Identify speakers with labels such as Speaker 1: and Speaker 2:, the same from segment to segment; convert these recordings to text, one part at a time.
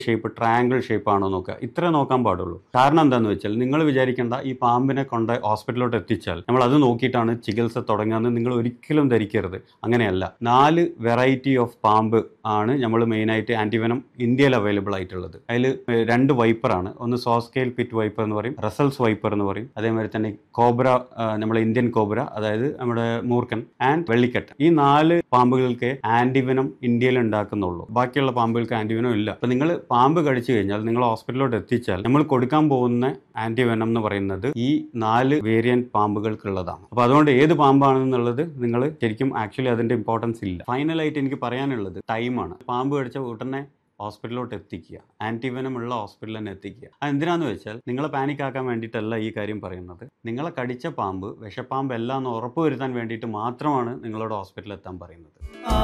Speaker 1: shape triangle shape ആണോ നോക്കുക ഇത്ര നോക്കാൻ പാടുള്ളൂ കാരണം എന്താന്ന് വെച്ചാൽ നിങ്ങൾ വിചാരിക്കേണ്ട ഈ പാമ്പിനെ കൊണ്ട് ഹോസ്പിറ്റലിലോട്ട് എത്തിച്ചാൽ നമ്മൾ അത് നോക്കിയിട്ടാണ് ചികിത്സ തുടങ്ങുകയെന്ന് നിങ്ങൾ ഒരിക്കലും ധരിക്കരുത് അങ്ങനെയല്ല നാല് വെറൈറ്റി ഓഫ് പാമ്പ് ആണ് നമ്മൾ മെയിനായിട്ട് ആൻറ്റിവനം ഇന്ത്യയിൽ അവൈലബിൾ ആയിട്ടുള്ളത് അതിൽ രണ്ട് വൈപ്പറാണ് ഒന്ന് സോസ്കെയിൽ പിറ്റ് വൈപ്പർ എന്ന് പറയും റസൽസ് വൈപ്പർ എന്ന് പറയും അതേമാതിരി തന്നെ കോബ്ര നമ്മുടെ ഇന്ത്യൻ കോബ്ര അതായത് നമ്മുടെ മൂർക്കൻ ആൻഡ് വെള്ളിക്കെട്ട് ഈ നാല് പാമ്പുകൾക്ക് ആന്റിവനം ഇന്ത്യയിൽ ഉണ്ടാക്കുന്നുള്ളൂ ബാക്കിയുള്ള പാമ്പുകൾക്ക് ആന്റിവനം ഇല്ല അപ്പൊ നിങ്ങൾ പാമ്പ് കടിച്ചു കഴിഞ്ഞാൽ നിങ്ങൾ ഹോസ്പിറ്റലിലോട്ട് എത്തിച്ചാൽ നമ്മൾ കൊടുക്കാൻ പോകുന്ന ആന്റിവനം എന്ന് പറയുന്നത് ഈ നാല് വേരിയന്റ് പാമ്പുകൾക്കുള്ളതാണ് അപ്പൊ അതുകൊണ്ട് ഏത് പാമ്പാണെന്നുള്ളത് നിങ്ങൾ ശരിക്കും ആക്ച്വലി അതിന്റെ ഇമ്പോർട്ടൻസ് ഇല്ല ഫൈനലായിട്ട് എനിക്ക് പറയാനുള്ളത് ടൈമാണ് പാമ്പ് കടിച്ച ഉടനെ ഹോസ്പിറ്റലിലോട്ട് എത്തിക്കുക ആന്റിവനം ഉള്ള ഹോസ്പിറ്റലിൽ തന്നെ എത്തിക്കുക അത് എന്തിനാന്ന് വെച്ചാൽ നിങ്ങളെ പാനിക് ആക്കാൻ വേണ്ടിയിട്ടല്ല ഈ കാര്യം പറയുന്നത് നിങ്ങളെ കടിച്ച പാമ്പ് വിഷപ്പാമ്പ് അല്ല എന്ന് ഉറപ്പുവരുത്താൻ വേണ്ടിയിട്ട് മാത്രമാണ് നിങ്ങളോട് ഹോസ്പിറ്റലിൽ എത്താൻ പറയുന്നത്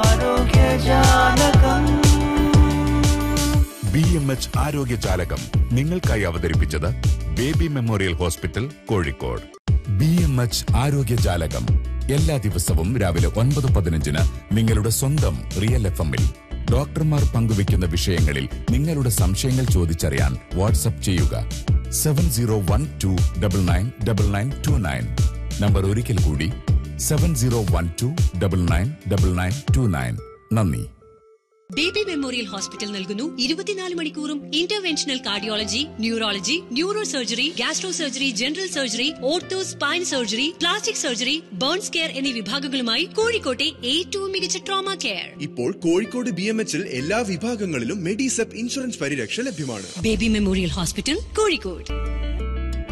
Speaker 2: ബി എം എച്ച് ആരോഗ്യജാലകം നിങ്ങൾക്കായി അവതരിപ്പിച്ചത് baby memorial hospital Kozhikode B M H ആരോഗ്യജാലകം എല്ലാ ദിവസവും രാവിലെ ഒൻപത് പതിനഞ്ചിന് നിങ്ങളുടെ സ്വന്തം റിയൽ എഫ് എമ്മിൽ ഡോക്ടർമാർ പങ്കുവയ്ക്കുന്ന വിഷയങ്ങളിൽ നിങ്ങളുടെ സംശയങ്ങൾ ചോദിച്ചറിയാൻ വാട്സപ്പ് ചെയ്യുക seven zero one two double nine double nine two nine number ഒരിക്കൽ കൂടി seven zero one two double nine double nine two nine നന്ദി
Speaker 3: ബേബി മെമ്മോറിയൽ ഹോസ്പിറ്റൽ നൽകുന്നു ഇരുപത്തിനാല് മണിക്കൂറും interventional cardiology neurology neuro surgery gastro surgery general surgery ortho spine surgery plastic surgery burns care എന്നീ വിഭാഗങ്ങളുമായി കോഴിക്കോട്ടെ ഏറ്റവും മികച്ച ട്രോമ കെയർ
Speaker 4: ഇപ്പോൾ കോഴിക്കോട് ബി എം എച്ചിൽ എല്ലാ വിഭാഗങ്ങളിലും മെഡിസെപ്പ് ഇൻഷുറൻസ് പരിരക്ഷ ലഭ്യമാണ്
Speaker 3: ബേബി മെമ്മോറിയൽ ഹോസ്പിറ്റൽ കോഴിക്കോട്